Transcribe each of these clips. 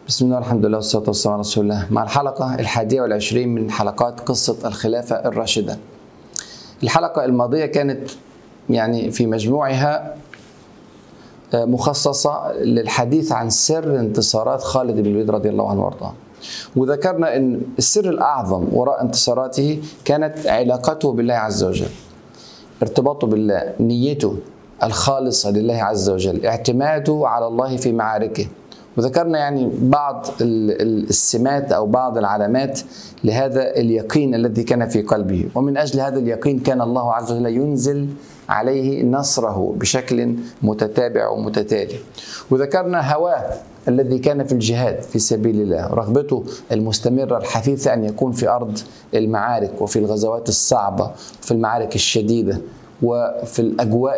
بسم الله الحمد لله والصلاة والسلام على رسول الله مع الحلقة الحادية والعشرين من حلقات قصة الخلافة الراشدة الحلقة الماضية كانت يعني في مجموعها مخصصة للحديث عن سر انتصارات خالد بن الوليد رضي الله عنه وارضاه وذكرنا ان السر الاعظم وراء انتصاراته كانت علاقته بالله عز وجل ارتباطه بالله نيته الخالصة لله عز وجل اعتماده على الله في معاركه وذكرنا يعني بعض السمات او بعض العلامات لهذا اليقين الذي كان في قلبه ومن اجل هذا اليقين كان الله عز وجل ينزل عليه نصره بشكل متتابع ومتتالي وذكرنا هواه الذي كان في الجهاد في سبيل الله رغبته المستمرة الحثيثة أن يكون في أرض المعارك وفي الغزوات الصعبة وفي المعارك الشديدة وفي الأجواء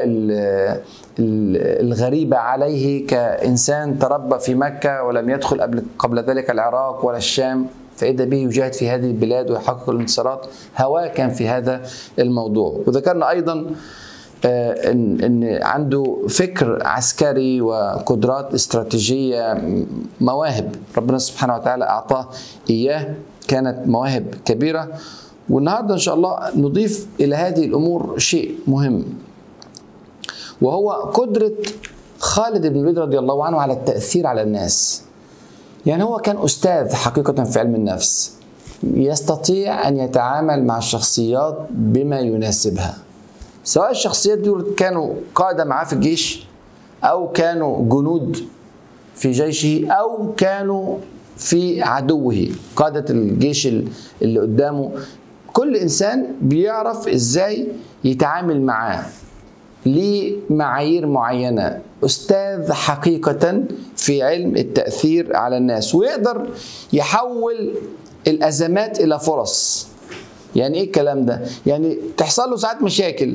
الغريبة عليه كإنسان تربى في مكة ولم يدخل قبل, قبل ذلك العراق ولا الشام فإذا به يجاهد في هذه البلاد ويحقق الانتصارات هواه كان في هذا الموضوع وذكرنا أيضا ان ان عنده فكر عسكري وقدرات استراتيجيه مواهب ربنا سبحانه وتعالى اعطاه اياه كانت مواهب كبيره والنهارده ان شاء الله نضيف الى هذه الامور شيء مهم وهو قدره خالد بن الوليد رضي الله عنه على التاثير على الناس يعني هو كان استاذ حقيقه في علم النفس يستطيع ان يتعامل مع الشخصيات بما يناسبها سواء الشخصيات دول كانوا قادة معاه في الجيش أو كانوا جنود في جيشه أو كانوا في عدوه قادة الجيش اللي قدامه كل إنسان بيعرف إزاي يتعامل معاه ليه معايير معينة أستاذ حقيقة في علم التأثير على الناس ويقدر يحول الأزمات إلى فرص يعني ايه الكلام ده؟ يعني تحصل له ساعات مشاكل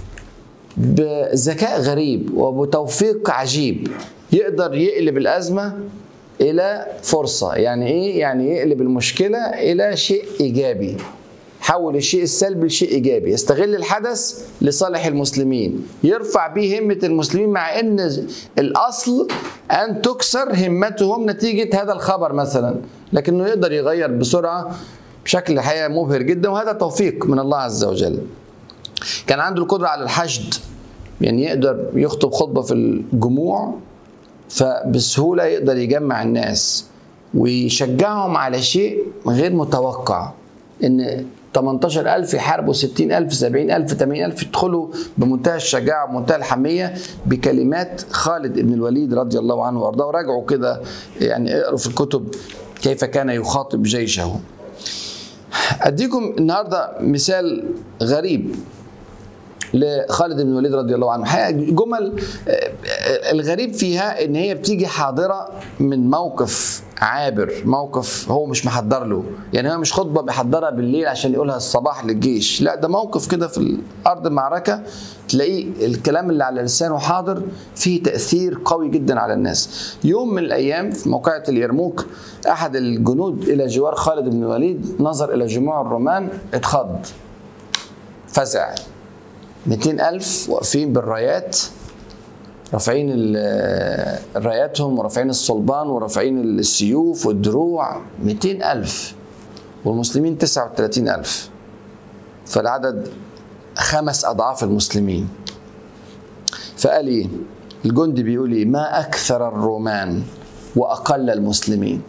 بذكاء غريب وبتوفيق عجيب يقدر يقلب الازمه الى فرصه، يعني ايه؟ يعني يقلب المشكله الى شيء ايجابي. حول الشيء السلبي لشيء ايجابي، يستغل الحدث لصالح المسلمين، يرفع به همه المسلمين مع ان الاصل ان تكسر همتهم نتيجه هذا الخبر مثلا، لكنه يقدر يغير بسرعه بشكل الحقيقه مبهر جدا وهذا توفيق من الله عز وجل. كان عنده القدره على الحشد يعني يقدر يخطب خطبه في الجموع فبسهوله يقدر يجمع الناس ويشجعهم على شيء غير متوقع ان 18000 يحاربوا 60000 70000 80000 يدخلوا بمنتهى الشجاعه ومنتهى الحميه بكلمات خالد بن الوليد رضي الله عنه وارضاه وراجعوا كده يعني اقروا في الكتب كيف كان يخاطب جيشه. اديكم النهارده مثال غريب لخالد بن الوليد رضي الله عنه حقيقة جمل الغريب فيها ان هي بتيجي حاضره من موقف عابر موقف هو مش محضر له يعني هو مش خطبه بيحضرها بالليل عشان يقولها الصباح للجيش لا ده موقف كده في ارض المعركه تلاقيه الكلام اللي على لسانه حاضر فيه تاثير قوي جدا على الناس يوم من الايام في موقعه اليرموك احد الجنود الى جوار خالد بن الوليد نظر الى جموع الرومان اتخض فزع 200 ألف واقفين بالرايات رافعين راياتهم ورافعين الصلبان ورافعين السيوف والدروع 200 ألف والمسلمين 39 ألف فالعدد خمس أضعاف المسلمين فقال إيه الجندي بيقول إيه ما أكثر الرومان وأقل المسلمين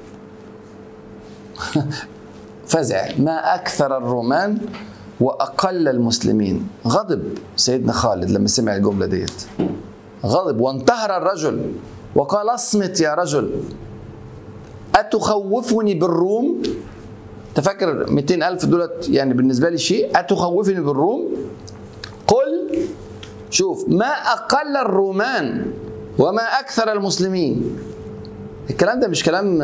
فزع ما أكثر الرومان واقل المسلمين غضب سيدنا خالد لما سمع الجمله ديت غضب وانتهر الرجل وقال اصمت يا رجل أتخوفني بالروم تفكر 200 ألف دولت يعني بالنسبة لي شيء أتخوفني بالروم قل شوف ما أقل الرومان وما أكثر المسلمين الكلام ده مش كلام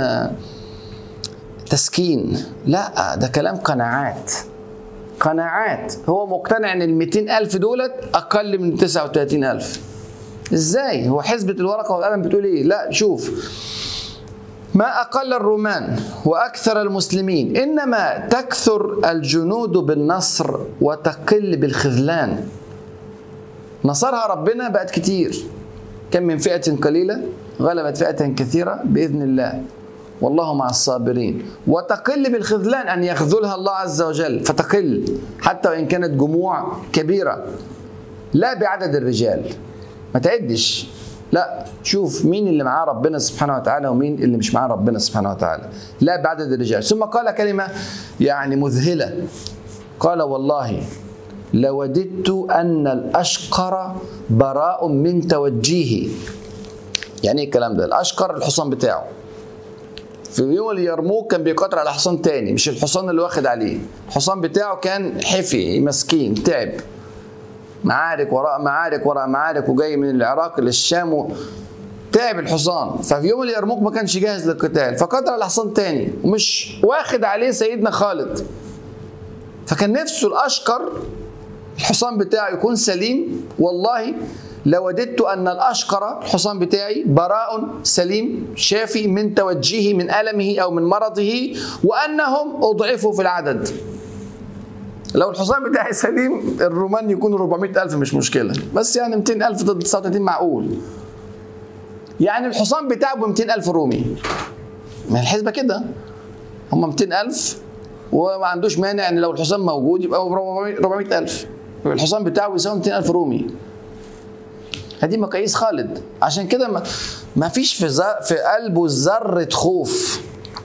تسكين لا ده كلام قناعات قناعات هو مقتنع ان ال 200 ألف دولت أقل من 39 ألف ازاي هو حسبة الورقة والقلم بتقول ايه لا شوف ما أقل الرومان وأكثر المسلمين إنما تكثر الجنود بالنصر وتقل بالخذلان نصرها ربنا بقت كتير كم من فئة قليلة غلبت فئة كثيرة بإذن الله والله مع الصابرين وتقل بالخذلان أن يخذلها الله عز وجل فتقل حتى وإن كانت جموع كبيرة لا بعدد الرجال ما تعدش لا شوف مين اللي معاه ربنا سبحانه وتعالى ومين اللي مش معاه ربنا سبحانه وتعالى لا بعدد الرجال ثم قال كلمة يعني مذهلة قال والله لوددت أن الأشقر براء من توجيهي يعني ايه الكلام ده الأشقر الحصان بتاعه في يوم اليرموك كان بيقاتل على حصان تاني مش الحصان اللي واخد عليه الحصان بتاعه كان حفي مسكين تعب معارك وراء معارك وراء معارك وجاي من العراق للشام و... تعب الحصان ففي يوم اليرموك ما كانش جاهز للقتال فقتل على حصان تاني ومش واخد عليه سيدنا خالد فكان نفسه الاشقر الحصان بتاعه يكون سليم والله لوددت ان الاشقر الحصان بتاعي براء سليم شافي من توجهه من المه او من مرضه وانهم اضعفوا في العدد لو الحصان بتاعي سليم الرومان يكونوا 400 ألف مش مشكلة بس يعني 200 ألف ضد 39 معقول يعني الحصان بتاعه ب 200 ألف رومي ما الحسبة كده هم 200 ألف وما عندوش مانع ان لو الحصان موجود يبقى 400 ألف يبقى الحصان بتاعه يساوي 200 ألف رومي هذه مقاييس خالد عشان كده ما, ما فيش في, في قلبه ذرة خوف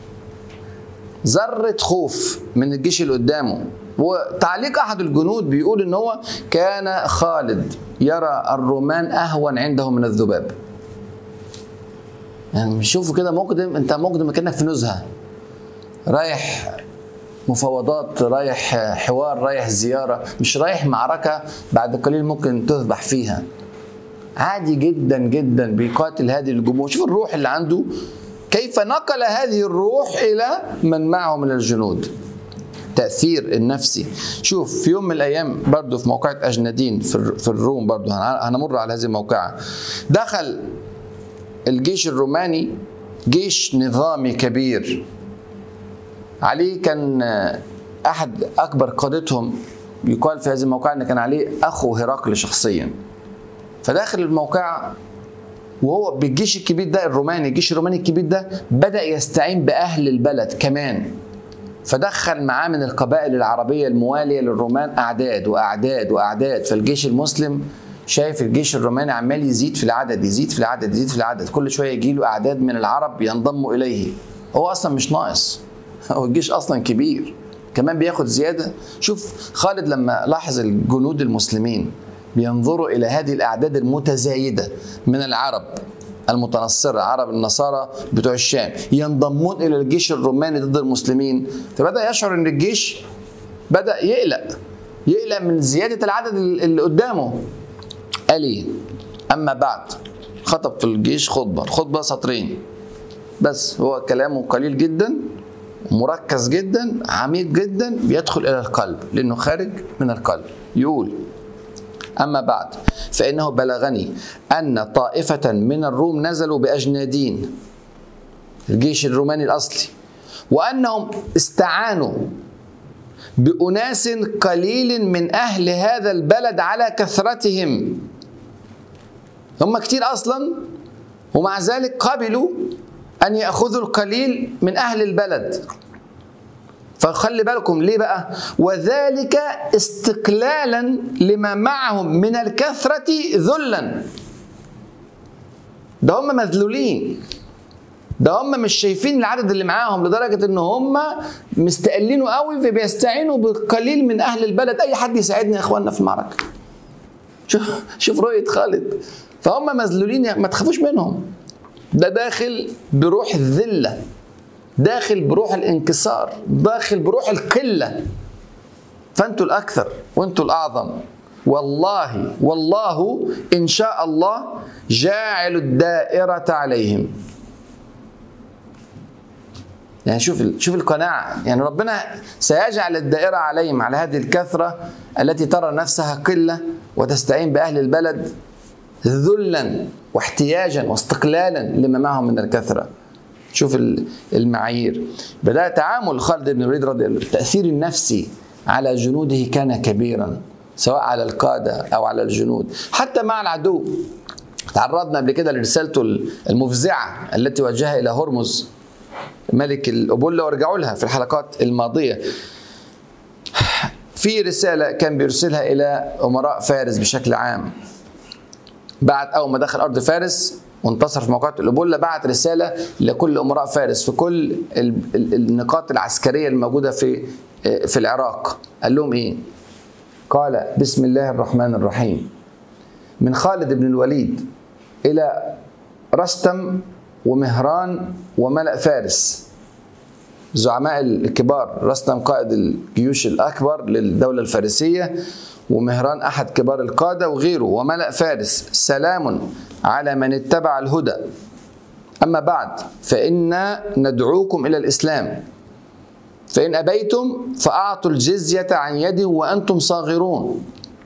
ذرة خوف من الجيش اللي قدامه وتعليق احد الجنود بيقول ان هو كان خالد يرى الرومان اهون عنده من الذباب يعني مش شوفوا كده مقدم انت مقدم كانك في نزهه رايح مفاوضات رايح حوار رايح زياره مش رايح معركه بعد قليل ممكن تذبح فيها عادي جدا جدا بيقاتل هذه الجموع شوف الروح اللي عنده كيف نقل هذه الروح الى من معه من الجنود التأثير النفسي شوف في يوم من الأيام برضو في موقعة أجندين في الروم برضو هنمر على هذه الموقعة دخل الجيش الروماني جيش نظامي كبير عليه كان أحد أكبر قادتهم يقال في هذه الموقعة أن كان عليه أخو هرقل شخصيا فداخل الموقعة وهو بالجيش الكبير ده الروماني الجيش الروماني الكبير ده بدأ يستعين بأهل البلد كمان فدخل معاه من القبائل العربية الموالية للرومان أعداد وأعداد وأعداد فالجيش المسلم شايف الجيش الروماني عمال يزيد في العدد يزيد في العدد يزيد في العدد كل شوية يجي له أعداد من العرب ينضموا إليه هو أصلا مش ناقص هو الجيش أصلا كبير كمان بياخد زيادة شوف خالد لما لاحظ الجنود المسلمين بينظروا إلى هذه الأعداد المتزايدة من العرب المتنصرة عرب النصارى بتوع الشام ينضمون إلى الجيش الروماني ضد المسلمين فبدأ يشعر أن الجيش بدأ يقلق يقلق من زيادة العدد اللي قدامه قال إيه أما بعد خطب في الجيش خطبة خطبة سطرين بس هو كلامه قليل جدا مركز جدا عميق جدا بيدخل إلى القلب لأنه خارج من القلب يقول أما بعد فإنه بلغني أن طائفة من الروم نزلوا بأجنادين الجيش الروماني الأصلي وأنهم استعانوا بأناس قليل من أهل هذا البلد على كثرتهم هم كتير أصلا ومع ذلك قبلوا أن يأخذوا القليل من أهل البلد فخلي بالكم ليه بقى وذلك استقلالا لما معهم من الكثرة ذلا ده هم مذلولين ده هم مش شايفين العدد اللي معاهم لدرجة ان هم مستقلينه قوي فبيستعينوا بقليل من اهل البلد اي حد يساعدني يا اخواننا في المعركة شوف شوف رؤية خالد فهم مذلولين ما تخافوش منهم ده داخل بروح الذله داخل بروح الانكسار داخل بروح القله فانتوا الاكثر وانتوا الاعظم والله والله ان شاء الله جاعل الدائره عليهم يعني شوف شوف القناعه يعني ربنا سيجعل الدائره عليهم على هذه الكثره التي ترى نفسها قله وتستعين باهل البلد ذلا واحتياجا واستقلالا لما معهم من الكثره شوف المعايير بدأ تعامل خالد بن الوليد رضي الله التأثير النفسي على جنوده كان كبيرا سواء على القادة أو على الجنود حتى مع العدو تعرضنا قبل كده لرسالته المفزعة التي وجهها إلى هرمز ملك الأبلة وارجعوا لها في الحلقات الماضية في رسالة كان بيرسلها إلى أمراء فارس بشكل عام بعد أول ما دخل أرض فارس وانتصر في موقعة الأبولة بعت رسالة لكل أمراء فارس في كل النقاط العسكرية الموجودة في في العراق قال لهم إيه؟ قال بسم الله الرحمن الرحيم من خالد بن الوليد إلى رستم ومهران وملأ فارس زعماء الكبار رستم قائد الجيوش الأكبر للدولة الفارسية ومهران أحد كبار القادة وغيره وملأ فارس سلام على من اتبع الهدى أما بعد فإنا ندعوكم إلى الإسلام فإن أبيتم فأعطوا الجزية عن يده وأنتم صاغرون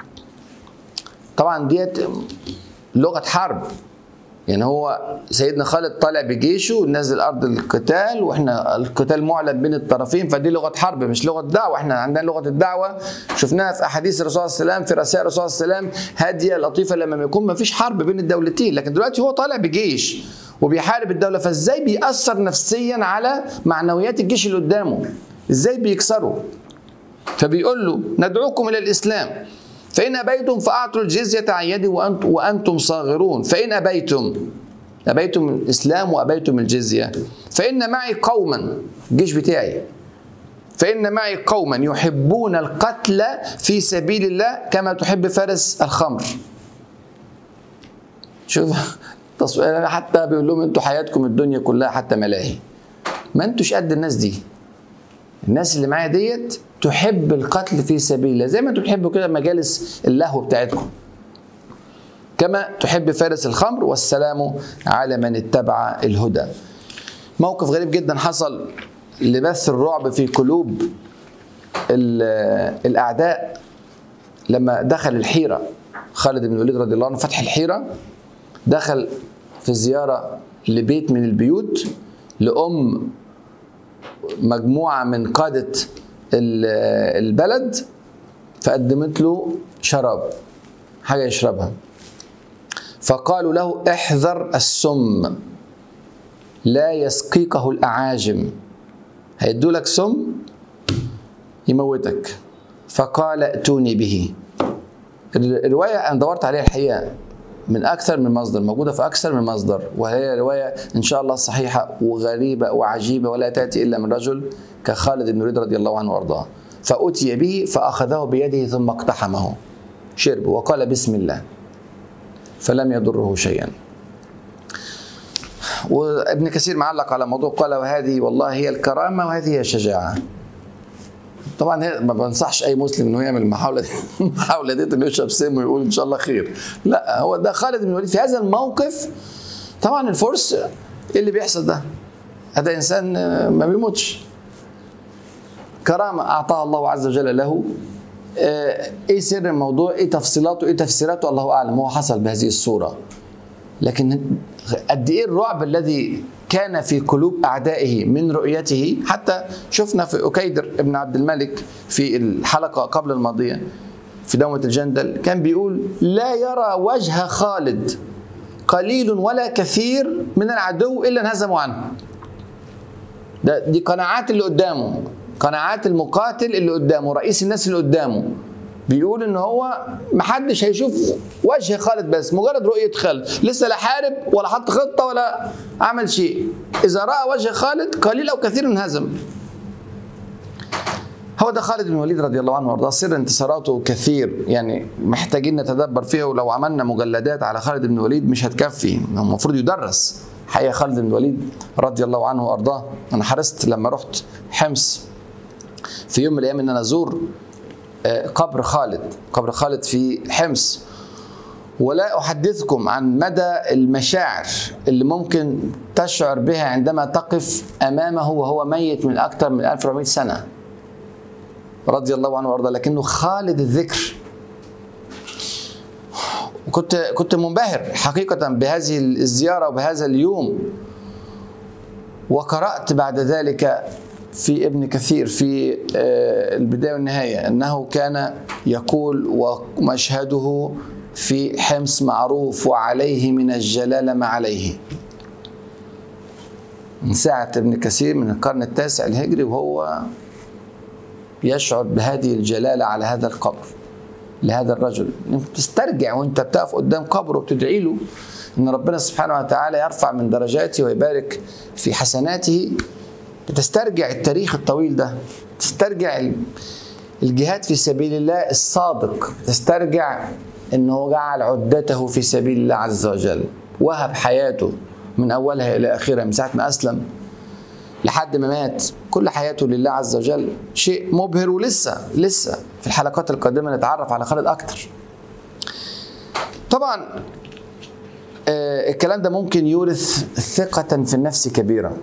طبعا ديت لغة حرب يعني هو سيدنا خالد طالع بجيشه نزل ارض القتال واحنا القتال معلن بين الطرفين فدي لغه حرب مش لغه دعوه احنا عندنا لغه الدعوه شفناها في احاديث الرسول صلى الله عليه وسلم في رسائل الرسول صلى الله عليه وسلم هاديه لطيفه لما يكون ما فيش حرب بين الدولتين لكن دلوقتي هو طالع بجيش وبيحارب الدوله فازاي بيأثر نفسيا على معنويات الجيش اللي قدامه ازاي بيكسره فبيقول له ندعوكم الى الاسلام فإن أبيتم فأعطوا الجزية عن يدي وأنتم, وأنتم صاغرون فإن أبيتم أبيتم الإسلام وأبيتم الجزية فإن معي قوما الجيش بتاعي فإن معي قوما يحبون القتل في سبيل الله كما تحب فارس الخمر شوف تصوير حتى بيقول لهم انتوا حياتكم الدنيا كلها حتى ملاهي ما انتوش قد الناس دي الناس اللي معايا ديت تحب القتل في سبيل الله زي ما انتم بتحبوا كده مجالس اللهو بتاعتكم كما تحب فارس الخمر والسلام على من اتبع الهدى موقف غريب جدا حصل لبث الرعب في قلوب الاعداء لما دخل الحيره خالد بن الوليد رضي الله عنه فتح الحيره دخل في زياره لبيت من البيوت لام مجموعه من قاده البلد فقدمت له شراب حاجه يشربها فقالوا له احذر السم لا يسقيكه الاعاجم هيدوا لك سم يموتك فقال ائتوني به الروايه انا دورت عليها الحقيقه من اكثر من مصدر موجوده في اكثر من مصدر وهي روايه ان شاء الله صحيحه وغريبه وعجيبه ولا تاتي الا من رجل كخالد بن الوليد رضي الله عنه وارضاه فاتي به فاخذه بيده ثم اقتحمه شرب وقال بسم الله فلم يضره شيئا وابن كثير معلق على موضوع قال وهذه والله هي الكرامه وهذه هي الشجاعه طبعا ما بنصحش اي مسلم انه يعمل المحاوله دي المحاوله دي انه يشرب سم ويقول ان شاء الله خير لا هو ده خالد بن الوليد في هذا الموقف طبعا الفرس ايه اللي بيحصل ده هذا انسان ما بيموتش كرامه اعطاها الله عز وجل له ايه سر الموضوع ايه تفصيلاته ايه تفسيراته الله اعلم هو حصل بهذه الصوره لكن قد ايه الرعب الذي كان في قلوب اعدائه من رؤيته حتى شفنا في اكيدر ابن عبد الملك في الحلقه قبل الماضيه في دومه الجندل كان بيقول لا يرى وجه خالد قليل ولا كثير من العدو الا انهزموا عنه ده دي قناعات اللي قدامه قناعات المقاتل اللي قدامه رئيس الناس اللي قدامه بيقول ان هو محدش هيشوف وجه خالد بس مجرد رؤيه خالد لسه لا حارب ولا حط خطه ولا عمل شيء اذا راى وجه خالد قليل او كثير انهزم هو ده خالد بن الوليد رضي الله عنه وارضاه سر انتصاراته كثير يعني محتاجين نتدبر فيها ولو عملنا مجلدات على خالد بن الوليد مش هتكفي المفروض يدرس حقيقه خالد بن الوليد رضي الله عنه وارضاه انا حرصت لما رحت حمص في يوم من الايام ان انا ازور قبر خالد قبر خالد في حمص ولا أحدثكم عن مدى المشاعر اللي ممكن تشعر بها عندما تقف أمامه وهو ميت من أكثر من 1400 سنة رضي الله عنه وارضاه لكنه خالد الذكر كنت كنت منبهر حقيقة بهذه الزيارة وبهذا اليوم وقرأت بعد ذلك في ابن كثير في البداية والنهاية أنه كان يقول ومشهده في حمص معروف وعليه من الجلالة ما عليه من ساعة ابن كثير من القرن التاسع الهجري وهو يشعر بهذه الجلالة على هذا القبر لهذا الرجل تسترجع وانت بتقف قدام قبره وبتدعي له ان ربنا سبحانه وتعالى يرفع من درجاته ويبارك في حسناته بتسترجع التاريخ الطويل ده تسترجع الجهاد في سبيل الله الصادق تسترجع انه جعل عدته في سبيل الله عز وجل وهب حياته من اولها الى اخرها من ساعه ما اسلم لحد ما مات كل حياته لله عز وجل شيء مبهر ولسه لسه في الحلقات القادمه نتعرف على خالد اكتر طبعا آه الكلام ده ممكن يورث ثقة في النفس كبيرة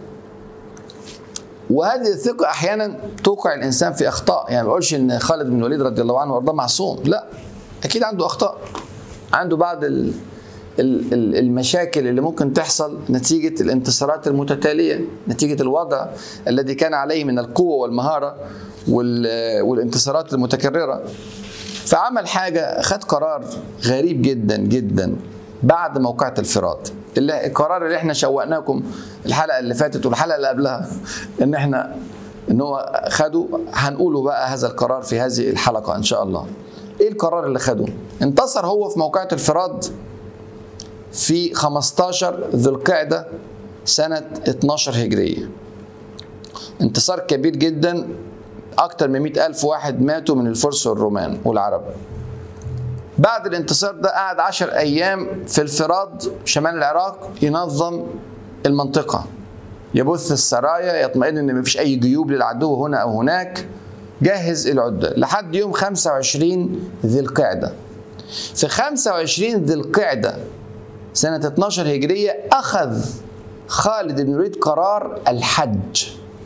وهذه الثقة أحيانا توقع الإنسان في أخطاء يعني ما بقولش إن خالد بن الوليد رضي الله عنه وارضاه معصوم لا أكيد عنده أخطاء عنده بعض ال المشاكل اللي ممكن تحصل نتيجة الانتصارات المتتالية نتيجة الوضع الذي كان عليه من القوة والمهارة والانتصارات المتكررة فعمل حاجة خد قرار غريب جدا جدا بعد موقعة الفرات اللي القرار اللي احنا شوقناكم الحلقة اللي فاتت والحلقة اللي قبلها ان احنا ان هو خده هنقوله بقى هذا القرار في هذه الحلقة ان شاء الله ايه القرار اللي خده انتصر هو في موقعة الفراد في 15 ذو القعدة سنة 12 هجرية انتصار كبير جدا أكثر من 100 ألف واحد ماتوا من الفرس والرومان والعرب بعد الانتصار ده قعد 10 أيام في الفراد شمال العراق ينظم المنطقة يبث السرايا يطمئن ان مفيش اي جيوب للعدو هنا او هناك جهز العده لحد يوم 25 ذي القعده في 25 ذي القعده سنة 12 هجرية أخذ خالد بن الوليد قرار الحج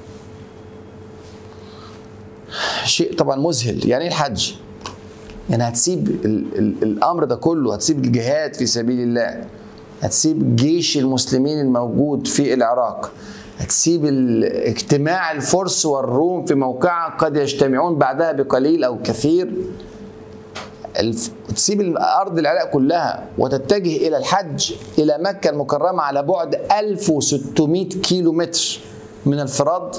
شيء طبعا مذهل يعني ايه الحج يعني هتسيب ال ال الامر ده كله هتسيب الجهاد في سبيل الله هتسيب جيش المسلمين الموجود في العراق هتسيب اجتماع الفرس والروم في موقعة قد يجتمعون بعدها بقليل او كثير تسيب ارض العراق كلها وتتجه الى الحج الى مكه المكرمه على بعد 1600 كيلو متر من الفراد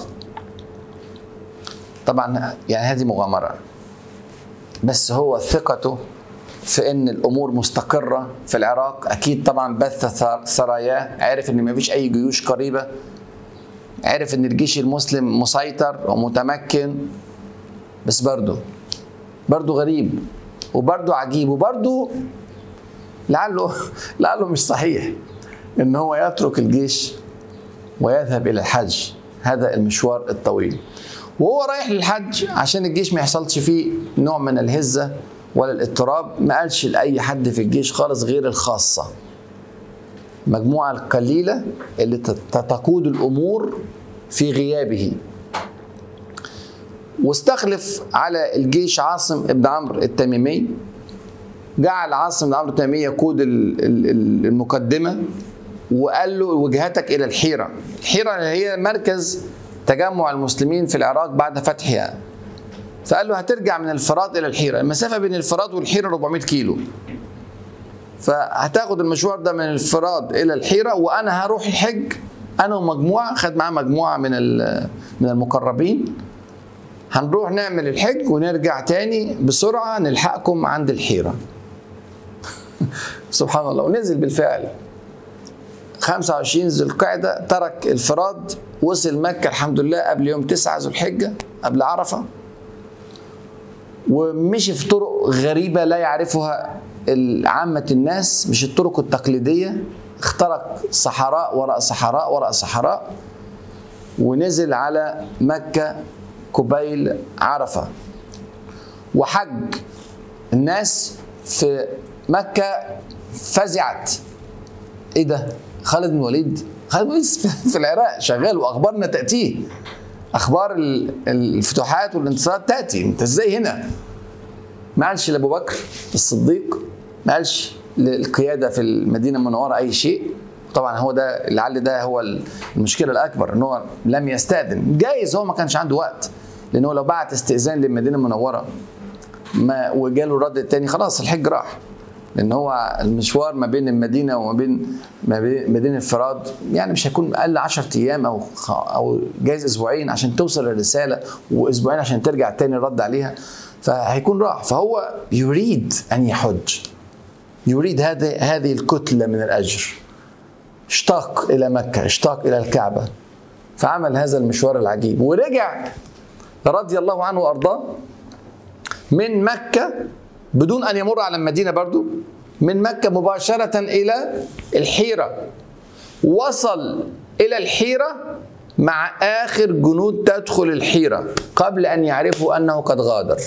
طبعا يعني هذه مغامره بس هو ثقته في ان الامور مستقره في العراق اكيد طبعا بث سراياه عرف ان ما فيش اي جيوش قريبه عرف ان الجيش المسلم مسيطر ومتمكن بس برضه برضه غريب وبرضه عجيب وبرضه لعله لعله مش صحيح ان هو يترك الجيش ويذهب الى الحج هذا المشوار الطويل وهو رايح للحج عشان الجيش ما يحصلش فيه نوع من الهزه ولا الاضطراب ما قالش لاي حد في الجيش خالص غير الخاصه مجموعه القليله اللي تقود الامور في غيابه واستخلف على الجيش عاصم بن عمرو التميمي جعل عاصم بن عمرو التميمي يقود المقدمه وقال له وجهتك الى الحيره الحيره هي مركز تجمع المسلمين في العراق بعد فتحها فقال له هترجع من الفرات الى الحيره المسافه بين الفرات والحيره 400 كيلو فهتاخد المشوار ده من الفرات الى الحيره وانا هروح الحج انا ومجموعه خد معاه مجموعه من من المقربين هنروح نعمل الحج ونرجع تاني بسرعه نلحقكم عند الحيره سبحان الله ونزل بالفعل 25 ذو القعده ترك الفراد وصل مكه الحمد لله قبل يوم 9 ذو الحجه قبل عرفه ومشي في طرق غريبه لا يعرفها عامه الناس مش الطرق التقليديه اخترق صحراء وراء صحراء وراء صحراء ونزل على مكه قبيل عرفه وحج الناس في مكه فزعت ايه ده خالد بن الوليد خالد بن الوليد في العراق شغال واخبارنا تاتيه اخبار الفتوحات والانتصارات تاتي انت ازاي هنا ما قالش لابو بكر الصديق ما قالش للقياده في المدينه المنوره اي شيء طبعا هو ده لعل ده هو المشكله الاكبر ان هو لم يستاذن جايز هو ما كانش عنده وقت لان هو لو بعت استئذان للمدينه المنوره ما وجاله الرد الثاني خلاص الحج راح لان هو المشوار ما بين المدينه وما بين ما بين مدينه الفراد يعني مش هيكون اقل 10 ايام او او جايز اسبوعين عشان توصل الرساله واسبوعين عشان ترجع تاني الرد عليها فهيكون راح فهو يريد ان يحج يريد هذه هذه الكتله من الاجر اشتاق الى مكه اشتاق الى الكعبه فعمل هذا المشوار العجيب ورجع رضي الله عنه وارضاه من مكه بدون ان يمر على المدينه برضو من مكه مباشره الى الحيره وصل الى الحيره مع اخر جنود تدخل الحيره قبل ان يعرفوا انه قد غادر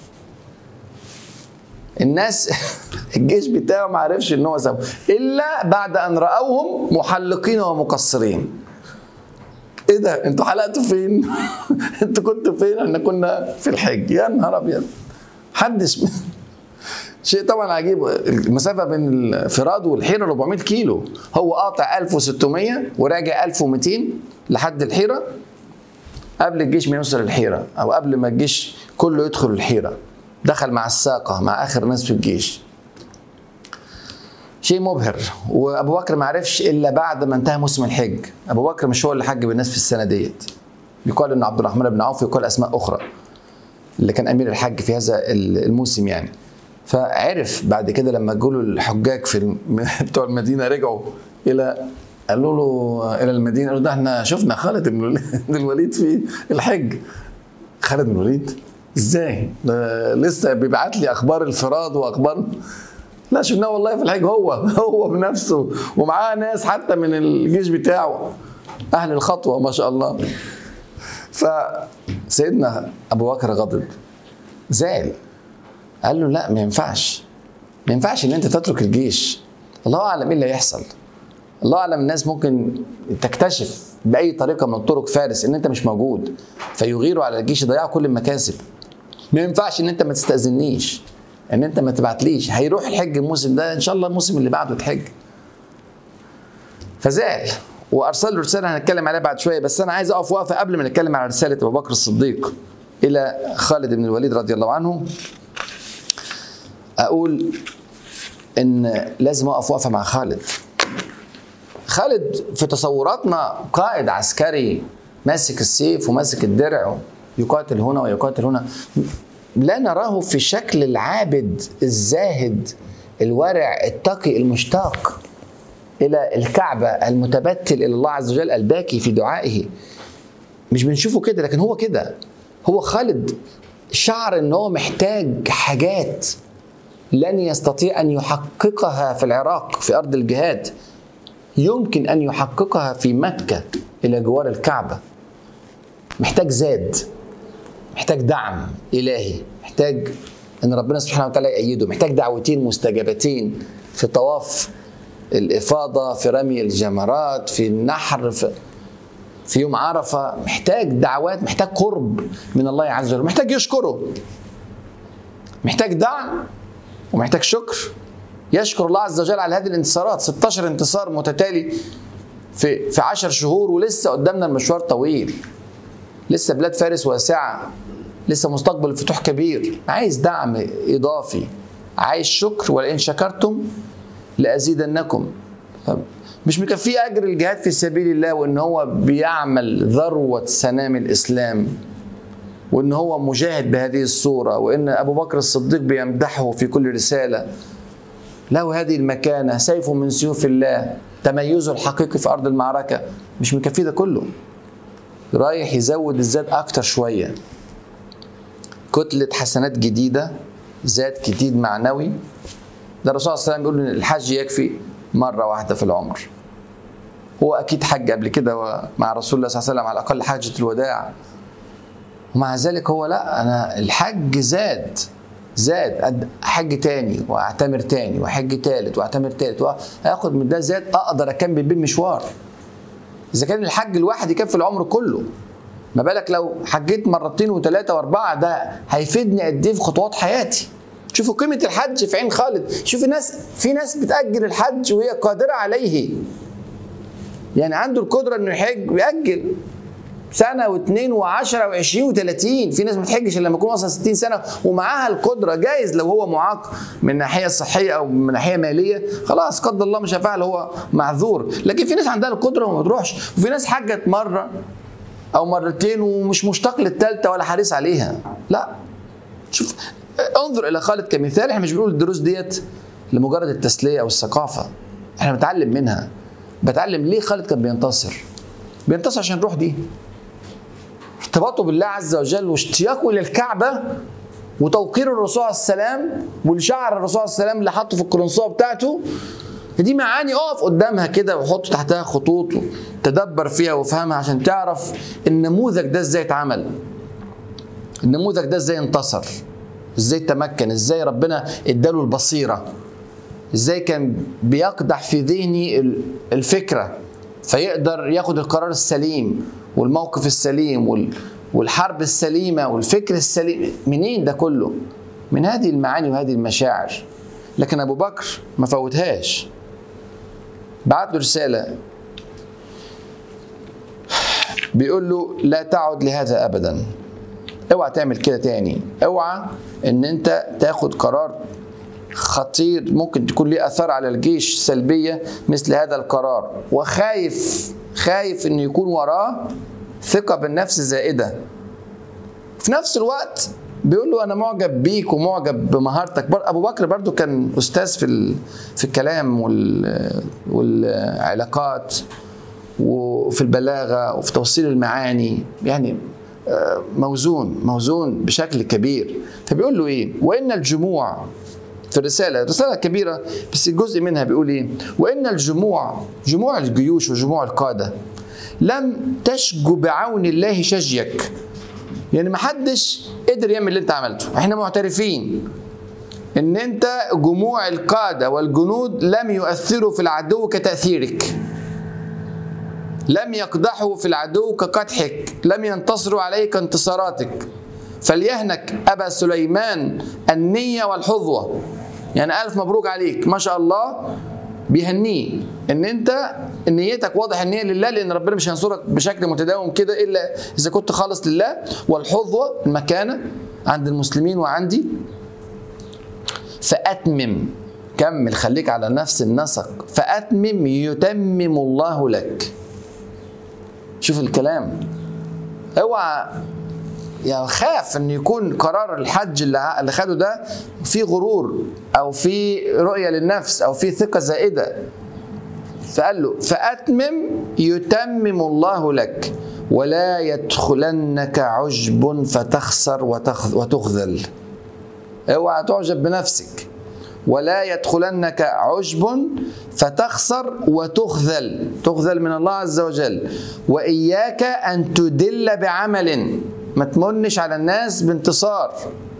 الناس الجيش بتاعه ما عرفش ان هو سابه الا بعد ان راوهم محلقين ومقصرين ايه ده انتوا حلقتوا فين انتوا كنتوا فين احنا كنا في الحج يا نهار ابيض محدش شيء طبعا عجيب المسافه بين الفراد والحيره 400 كيلو هو قاطع 1600 وراجع 1200 لحد الحيره قبل الجيش ما يوصل الحيره او قبل ما الجيش كله يدخل الحيره دخل مع الساقه مع اخر ناس في الجيش شيء مبهر وابو بكر ما عرفش الا بعد ما انتهى موسم الحج ابو بكر مش هو اللي حج بالناس في السنه ديت يقال ان عبد الرحمن بن عوف يقال اسماء اخرى اللي كان امير الحج في هذا الموسم يعني فعرف بعد كده لما جوا الحجاج في بتوع المدينه رجعوا الى قالوا له الى المدينه قالوا ده احنا شفنا خالد بن الوليد في الحج خالد بن الوليد ازاي؟ ده لسه بيبعت لي اخبار الفراد واخبار لا شفناه والله في الحج هو هو بنفسه ومعاه ناس حتى من الجيش بتاعه اهل الخطوه ما شاء الله فسيدنا ابو بكر غضب زعل قال له لا ما ينفعش ما ينفعش ان انت تترك الجيش الله اعلم ايه اللي هيحصل الله اعلم الناس ممكن تكتشف باي طريقه من الطرق فارس ان انت مش موجود فيغيروا على الجيش يضيعوا كل المكاسب ما ينفعش ان انت ما تستاذنيش ان انت ما تبعتليش هيروح الحج الموسم ده ان شاء الله الموسم اللي بعده تحج فزعل وارسل له رساله هنتكلم عليها بعد شويه بس انا عايز اقف وقفه قبل ما نتكلم على رساله ابو بكر الصديق الى خالد بن الوليد رضي الله عنه اقول ان لازم اقف وقفه مع خالد خالد في تصوراتنا قائد عسكري ماسك السيف وماسك الدرع يقاتل هنا ويقاتل هنا لا نراه في شكل العابد الزاهد الورع التقي المشتاق الى الكعبه المتبتل الى الله عز وجل الباكي في دعائه مش بنشوفه كده لكن هو كده هو خالد شعر ان هو محتاج حاجات لن يستطيع ان يحققها في العراق في ارض الجهاد يمكن ان يحققها في مكه الى جوار الكعبه محتاج زاد محتاج دعم الهي محتاج ان ربنا سبحانه وتعالى يأيده محتاج دعوتين مستجابتين في طواف الافاضه في رمي الجمرات في النحر في في يوم عرفه محتاج دعوات محتاج قرب من الله عز وجل محتاج يشكره محتاج دعم ومحتاج شكر يشكر الله عز وجل على هذه الانتصارات 16 انتصار متتالي في في 10 شهور ولسه قدامنا المشوار طويل لسه بلاد فارس واسعه لسه مستقبل الفتوح كبير عايز دعم اضافي عايز شكر ولئن شكرتم لازيدنكم مش مكفيه اجر الجهاد في سبيل الله وان هو بيعمل ذروه سنام الاسلام وان هو مجاهد بهذه الصوره وان ابو بكر الصديق بيمدحه في كل رساله له هذه المكانه سيف من سيوف الله تميزه الحقيقي في ارض المعركه مش مكفيه ده كله رايح يزود الزاد اكتر شويه كتله حسنات جديده زاد جديد معنوي ده الرسول صلى الله عليه وسلم بيقول ان الحج يكفي مره واحده في العمر هو اكيد حج قبل كده مع رسول الله صلى الله عليه وسلم على الاقل حجه الوداع ومع ذلك هو لا انا الحج زاد زاد حج تاني واعتمر تاني وحج تالت واعتمر تالت واخد من ده زاد اقدر اكمل بيه المشوار اذا كان الحج الواحد يكفي العمر كله ما بالك لو حجيت مرتين وثلاثه واربعه ده هيفيدني قد ايه في خطوات حياتي شوفوا قيمه الحج في عين خالد شوف ناس في ناس بتاجل الحج وهي قادره عليه يعني عنده القدره انه يحج ويأجل سنه واثنين وعشرة وعشرين وثلاثين في ناس ما بتحجش الا لما يكون وصل 60 سنه ومعاها القدره جايز لو هو معاق من ناحيه صحيه او من ناحيه ماليه خلاص قدر الله مش هيفعل هو معذور لكن في ناس عندها القدره وما تروحش وفي ناس حجت مره او مرتين ومش مشتاق للثالثه ولا حريص عليها لا شوف انظر الى خالد كمثال احنا مش بنقول الدروس ديت لمجرد التسليه او الثقافه احنا بنتعلم منها بتعلم ليه خالد كان بينتصر بينتصر عشان الروح دي ارتباطه بالله عز وجل واشتياقه الى الكعبه وتوقير الرسول عليه السلام والشعر الرسول عليه السلام اللي حطه في القرنصوه بتاعته دي معاني اقف قدامها كده وحط تحتها خطوط تدبر فيها وافهمها عشان تعرف النموذج ده ازاي اتعمل النموذج ده ازاي انتصر ازاي تمكن ازاي ربنا اداله البصيره ازاي كان بيقدح في ذهني الفكره فيقدر ياخد القرار السليم والموقف السليم والحرب السليمه والفكر السليم منين ده كله من هذه المعاني وهذه المشاعر لكن ابو بكر ما فوتهاش بعت له رساله بيقول له لا تعد لهذا ابدا اوعى تعمل كده تاني اوعى ان انت تاخد قرار خطير ممكن تكون ليه اثار على الجيش سلبيه مثل هذا القرار وخايف خايف ان يكون وراه ثقه بالنفس زائده في نفس الوقت بيقول له انا معجب بيك ومعجب بمهارتك ابو بكر برضو كان استاذ في في الكلام والعلاقات وفي البلاغه وفي توصيل المعاني يعني موزون موزون بشكل كبير فبيقول له ايه وان الجموع في الرساله رساله كبيره بس جزء منها بيقول ايه وان الجموع جموع الجيوش وجموع القاده لم تشجو بعون الله شجيك يعني ما حدش قدر يعمل اللي انت عملته احنا معترفين ان انت جموع القاده والجنود لم يؤثروا في العدو كتاثيرك لم يقدحوا في العدو كقدحك لم ينتصروا عليه كانتصاراتك فليهنك ابا سليمان النيه والحظوه يعني الف مبروك عليك ما شاء الله بيهنيه ان انت نيتك واضح ان هي لله لان ربنا مش هينصرك بشكل متداوم كده الا اذا كنت خالص لله والحظوه المكانه عند المسلمين وعندي فاتمم كمل خليك على نفس النسق فاتمم يتمم الله لك شوف الكلام اوعى يعني خاف ان يكون قرار الحج اللي اللي خده ده فيه غرور او فيه رؤيه للنفس او فيه ثقه زائده فقال له فاتمم يتمم الله لك ولا يدخلنك عجب فتخسر وتخذل اوعى تعجب بنفسك ولا يدخلنك عجب فتخسر وتخذل تخذل من الله عز وجل واياك ان تدل بعمل ما تمنش على الناس بانتصار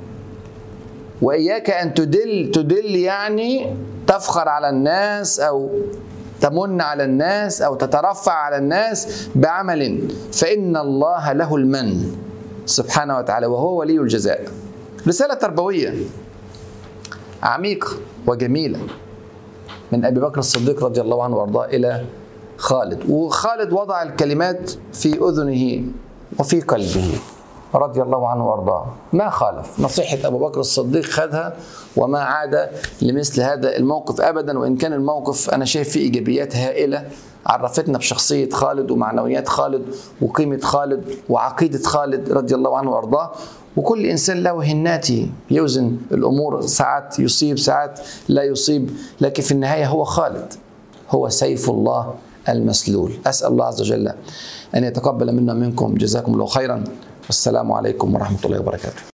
واياك ان تدل تدل يعني تفخر على الناس او تمن على الناس او تترفع على الناس بعمل فان الله له المن سبحانه وتعالى وهو ولي الجزاء رساله تربويه عميقه وجميله من ابي بكر الصديق رضي الله عنه وارضاه الى خالد وخالد وضع الكلمات في اذنه وفي قلبه رضي الله عنه وارضاه ما خالف نصيحة أبو بكر الصديق خدها وما عاد لمثل هذا الموقف أبدا وإن كان الموقف أنا شايف فيه إيجابيات هائلة عرفتنا بشخصية خالد ومعنويات خالد وقيمة خالد وعقيدة خالد رضي الله عنه وأرضاه وكل إنسان له هناته يوزن الأمور ساعات يصيب ساعات لا يصيب لكن في النهاية هو خالد هو سيف الله المسلول أسأل الله عز وجل أن يتقبل منا منكم جزاكم الله خيرا والسلام عليكم ورحمة الله وبركاته